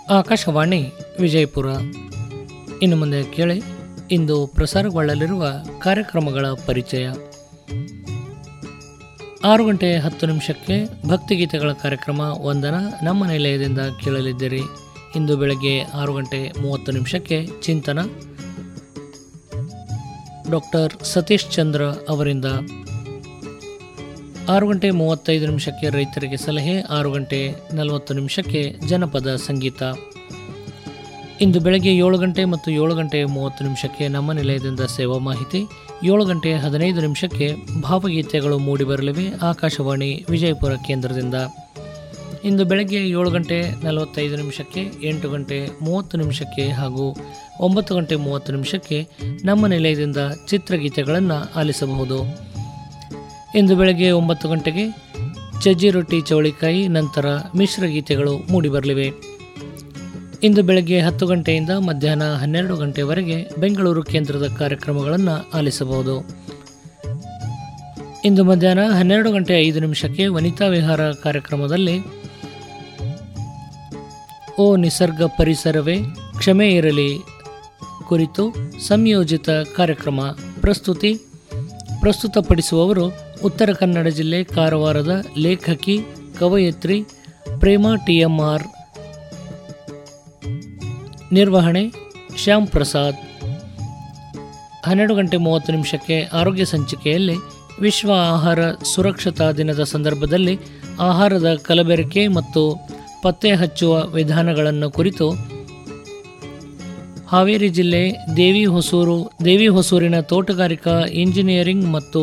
ಆಕಾಶವಾಣಿ ವಿಜಯಪುರ ಇನ್ನು ಮುಂದೆ ಕೇಳಿ ಇಂದು ಪ್ರಸಾರಗೊಳ್ಳಲಿರುವ ಕಾರ್ಯಕ್ರಮಗಳ ಪರಿಚಯ ಆರು ಗಂಟೆ ಹತ್ತು ನಿಮಿಷಕ್ಕೆ ಭಕ್ತಿಗೀತೆಗಳ ಕಾರ್ಯಕ್ರಮ ವಂದನ ನಮ್ಮ ನಿಲಯದಿಂದ ಕೇಳಲಿದ್ದೀರಿ ಇಂದು ಬೆಳಗ್ಗೆ ಆರು ಗಂಟೆ ಮೂವತ್ತು ನಿಮಿಷಕ್ಕೆ ಚಿಂತನ ಡಾಕ್ಟರ್ ಸತೀಶ್ ಚಂದ್ರ ಅವರಿಂದ ಆರು ಗಂಟೆ ಮೂವತ್ತೈದು ನಿಮಿಷಕ್ಕೆ ರೈತರಿಗೆ ಸಲಹೆ ಆರು ಗಂಟೆ ನಲವತ್ತು ನಿಮಿಷಕ್ಕೆ ಜನಪದ ಸಂಗೀತ ಇಂದು ಬೆಳಗ್ಗೆ ಏಳು ಗಂಟೆ ಮತ್ತು ಏಳು ಗಂಟೆ ಮೂವತ್ತು ನಿಮಿಷಕ್ಕೆ ನಮ್ಮ ನಿಲಯದಿಂದ ಸೇವಾ ಮಾಹಿತಿ ಏಳು ಗಂಟೆ ಹದಿನೈದು ನಿಮಿಷಕ್ಕೆ ಭಾವಗೀತೆಗಳು ಮೂಡಿಬರಲಿವೆ ಆಕಾಶವಾಣಿ ವಿಜಯಪುರ ಕೇಂದ್ರದಿಂದ ಇಂದು ಬೆಳಗ್ಗೆ ಏಳು ಗಂಟೆ ನಲವತ್ತೈದು ನಿಮಿಷಕ್ಕೆ ಎಂಟು ಗಂಟೆ ಮೂವತ್ತು ನಿಮಿಷಕ್ಕೆ ಹಾಗೂ ಒಂಬತ್ತು ಗಂಟೆ ಮೂವತ್ತು ನಿಮಿಷಕ್ಕೆ ನಮ್ಮ ನಿಲಯದಿಂದ ಚಿತ್ರಗೀತೆಗಳನ್ನು ಆಲಿಸಬಹುದು ಇಂದು ಬೆಳಗ್ಗೆ ಒಂಬತ್ತು ಗಂಟೆಗೆ ಚಜ್ಜಿ ರೊಟ್ಟಿ ಚೌಳಿಕಾಯಿ ನಂತರ ಮಿಶ್ರ ಗೀತೆಗಳು ಮೂಡಿಬರಲಿವೆ ಇಂದು ಬೆಳಗ್ಗೆ ಹತ್ತು ಗಂಟೆಯಿಂದ ಮಧ್ಯಾಹ್ನ ಹನ್ನೆರಡು ಗಂಟೆವರೆಗೆ ಬೆಂಗಳೂರು ಕೇಂದ್ರದ ಕಾರ್ಯಕ್ರಮಗಳನ್ನು ಆಲಿಸಬಹುದು ಇಂದು ಮಧ್ಯಾಹ್ನ ಹನ್ನೆರಡು ಗಂಟೆ ಐದು ನಿಮಿಷಕ್ಕೆ ವನಿತಾ ವಿಹಾರ ಕಾರ್ಯಕ್ರಮದಲ್ಲಿ ಓ ನಿಸರ್ಗ ಪರಿಸರವೇ ಕ್ಷಮೆ ಇರಲಿ ಕುರಿತು ಸಂಯೋಜಿತ ಕಾರ್ಯಕ್ರಮ ಪ್ರಸ್ತುತಿ ಪ್ರಸ್ತುತಪಡಿಸುವವರು ಉತ್ತರ ಕನ್ನಡ ಜಿಲ್ಲೆ ಕಾರವಾರದ ಲೇಖಕಿ ಕವಯತ್ರಿ ಪ್ರೇಮಾ ಟಿಎಂಆರ್ ನಿರ್ವಹಣೆ ಶ್ಯಾಮ್ ಪ್ರಸಾದ್ ಹನ್ನೆರಡು ಗಂಟೆ ಮೂವತ್ತು ನಿಮಿಷಕ್ಕೆ ಆರೋಗ್ಯ ಸಂಚಿಕೆಯಲ್ಲಿ ವಿಶ್ವ ಆಹಾರ ಸುರಕ್ಷತಾ ದಿನದ ಸಂದರ್ಭದಲ್ಲಿ ಆಹಾರದ ಕಲಬೆರಕೆ ಮತ್ತು ಪತ್ತೆ ಹಚ್ಚುವ ವಿಧಾನಗಳನ್ನು ಕುರಿತು ಹಾವೇರಿ ಜಿಲ್ಲೆ ದೇವಿ ಹೊಸೂರು ದೇವಿ ಹೊಸೂರಿನ ತೋಟಗಾರಿಕಾ ಇಂಜಿನಿಯರಿಂಗ್ ಮತ್ತು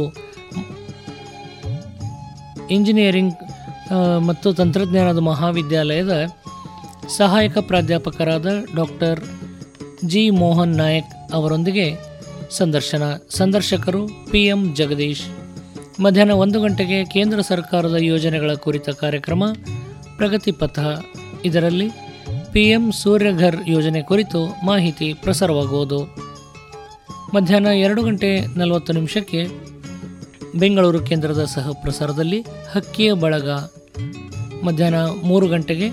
ಇಂಜಿನಿಯರಿಂಗ್ ಆ, ಮತ್ತು ತಂತ್ರಜ್ಞಾನದ ಮಹಾವಿದ್ಯಾಲಯದ ಸಹಾಯಕ ಪ್ರಾಧ್ಯಾಪಕರಾದ ಡಾಕ್ಟರ್ ಜಿ ಮೋಹನ್ ನಾಯಕ್ ಅವರೊಂದಿಗೆ ಸಂದರ್ಶನ ಸಂದರ್ಶಕರು ಪಿ ಎಂ ಜಗದೀಶ್ ಮಧ್ಯಾಹ್ನ ಒಂದು ಗಂಟೆಗೆ ಕೇಂದ್ರ ಸರ್ಕಾರದ ಯೋಜನೆಗಳ ಕುರಿತ ಕಾರ್ಯಕ್ರಮ ಪ್ರಗತಿ ಪಥ ಇದರಲ್ಲಿ ಪಿ ಎಂ ಸೂರ್ಯಘರ್ ಯೋಜನೆ ಕುರಿತು ಮಾಹಿತಿ ಪ್ರಸಾರವಾಗುವುದು ಮಧ್ಯಾಹ್ನ ಎರಡು ಗಂಟೆ ನಲವತ್ತು ನಿಮಿಷಕ್ಕೆ ಬೆಂಗಳೂರು ಕೇಂದ್ರದ ಸಹ ಪ್ರಸಾರದಲ್ಲಿ ಹಕ್ಕಿಯ ಬಳಗ ಮಧ್ಯಾಹ್ನ ಮೂರು ಗಂಟೆಗೆ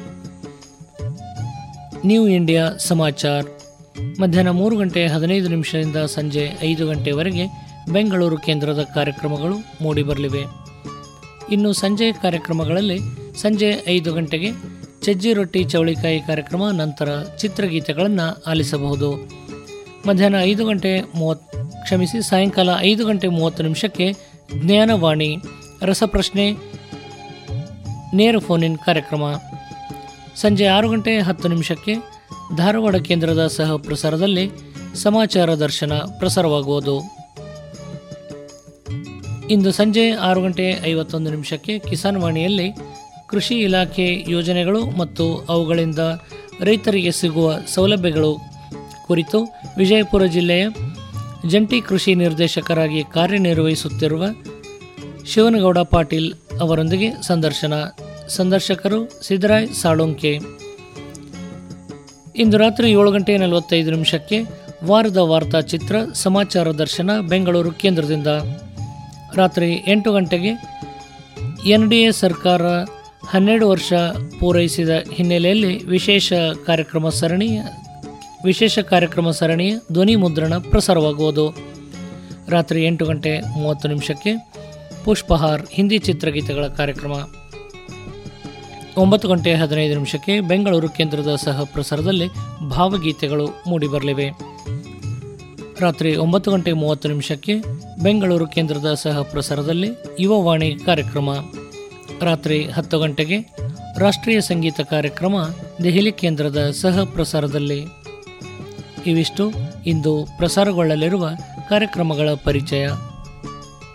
ನ್ಯೂ ಇಂಡಿಯಾ ಸಮಾಚಾರ್ ಮಧ್ಯಾಹ್ನ ಮೂರು ಗಂಟೆ ಹದಿನೈದು ನಿಮಿಷದಿಂದ ಸಂಜೆ ಐದು ಗಂಟೆವರೆಗೆ ಬೆಂಗಳೂರು ಕೇಂದ್ರದ ಕಾರ್ಯಕ್ರಮಗಳು ಮೂಡಿಬರಲಿವೆ ಇನ್ನು ಸಂಜೆ ಕಾರ್ಯಕ್ರಮಗಳಲ್ಲಿ ಸಂಜೆ ಐದು ಗಂಟೆಗೆ ಚಜ್ಜಿ ರೊಟ್ಟಿ ಚೌಳಿಕಾಯಿ ಕಾರ್ಯಕ್ರಮ ನಂತರ ಚಿತ್ರಗೀತೆಗಳನ್ನು ಆಲಿಸಬಹುದು ಮಧ್ಯಾಹ್ನ ಐದು ಗಂಟೆ ಮೂವತ್ ಕ್ಷಮಿಸಿ ಸಾಯಂಕಾಲ ಐದು ಗಂಟೆ ಮೂವತ್ತು ನಿಮಿಷಕ್ಕೆ ಜ್ಞಾನವಾಣಿ ರಸಪ್ರಶ್ನೆ ನೇರ ಫೋನ್ ಇನ್ ಕಾರ್ಯಕ್ರಮ ಸಂಜೆ ಆರು ಗಂಟೆ ಹತ್ತು ನಿಮಿಷಕ್ಕೆ ಧಾರವಾಡ ಕೇಂದ್ರದ ಸಹ ಪ್ರಸಾರದಲ್ಲಿ ಸಮಾಚಾರ ದರ್ಶನ ಪ್ರಸಾರವಾಗುವುದು ಇಂದು ಸಂಜೆ ಆರು ಗಂಟೆ ಐವತ್ತೊಂದು ನಿಮಿಷಕ್ಕೆ ಕಿಸಾನ್ ವಾಣಿಯಲ್ಲಿ ಕೃಷಿ ಇಲಾಖೆ ಯೋಜನೆಗಳು ಮತ್ತು ಅವುಗಳಿಂದ ರೈತರಿಗೆ ಸಿಗುವ ಸೌಲಭ್ಯಗಳು ಕುರಿತು ವಿಜಯಪುರ ಜಿಲ್ಲೆಯ ಜಂಟಿ ಕೃಷಿ ನಿರ್ದೇಶಕರಾಗಿ ಕಾರ್ಯನಿರ್ವಹಿಸುತ್ತಿರುವ ಶಿವನಗೌಡ ಪಾಟೀಲ್ ಅವರೊಂದಿಗೆ ಸಂದರ್ಶನ ಸಂದರ್ಶಕರು ಸಿದ್ದರಾಯ್ ಸಾಳುಂಕೆ ಇಂದು ರಾತ್ರಿ ಏಳು ಗಂಟೆ ನಲವತ್ತೈದು ನಿಮಿಷಕ್ಕೆ ವಾರದ ವಾರ್ತಾ ಚಿತ್ರ ಸಮಾಚಾರ ದರ್ಶನ ಬೆಂಗಳೂರು ಕೇಂದ್ರದಿಂದ ರಾತ್ರಿ ಎಂಟು ಗಂಟೆಗೆ ಎನ್ ಡಿ ಎ ಸರ್ಕಾರ ಹನ್ನೆರಡು ವರ್ಷ ಪೂರೈಸಿದ ಹಿನ್ನೆಲೆಯಲ್ಲಿ ವಿಶೇಷ ಕಾರ್ಯಕ್ರಮ ಸರಣಿ ವಿಶೇಷ ಕಾರ್ಯಕ್ರಮ ಸರಣಿಯ ಧ್ವನಿ ಮುದ್ರಣ ಪ್ರಸಾರವಾಗುವುದು ರಾತ್ರಿ ಎಂಟು ಗಂಟೆ ಮೂವತ್ತು ನಿಮಿಷಕ್ಕೆ ಪುಷ್ಪಹಾರ್ ಹಿಂದಿ ಚಿತ್ರಗೀತೆಗಳ ಕಾರ್ಯಕ್ರಮ ಒಂಬತ್ತು ಗಂಟೆ ಹದಿನೈದು ನಿಮಿಷಕ್ಕೆ ಬೆಂಗಳೂರು ಕೇಂದ್ರದ ಸಹ ಪ್ರಸಾರದಲ್ಲಿ ಭಾವಗೀತೆಗಳು ಮೂಡಿಬರಲಿವೆ ರಾತ್ರಿ ಒಂಬತ್ತು ಗಂಟೆ ಮೂವತ್ತು ನಿಮಿಷಕ್ಕೆ ಬೆಂಗಳೂರು ಕೇಂದ್ರದ ಸಹ ಪ್ರಸಾರದಲ್ಲಿ ಯುವವಾಣಿ ಕಾರ್ಯಕ್ರಮ ರಾತ್ರಿ ಹತ್ತು ಗಂಟೆಗೆ ರಾಷ್ಟ್ರೀಯ ಸಂಗೀತ ಕಾರ್ಯಕ್ರಮ ದೆಹಲಿ ಕೇಂದ್ರದ ಸಹ ಪ್ರಸಾರದಲ್ಲಿ ಇವಿಷ್ಟು ಇಂದು ಪ್ರಸಾರಗೊಳ್ಳಲಿರುವ ಕಾರ್ಯಕ್ರಮಗಳ ಪರಿಚಯ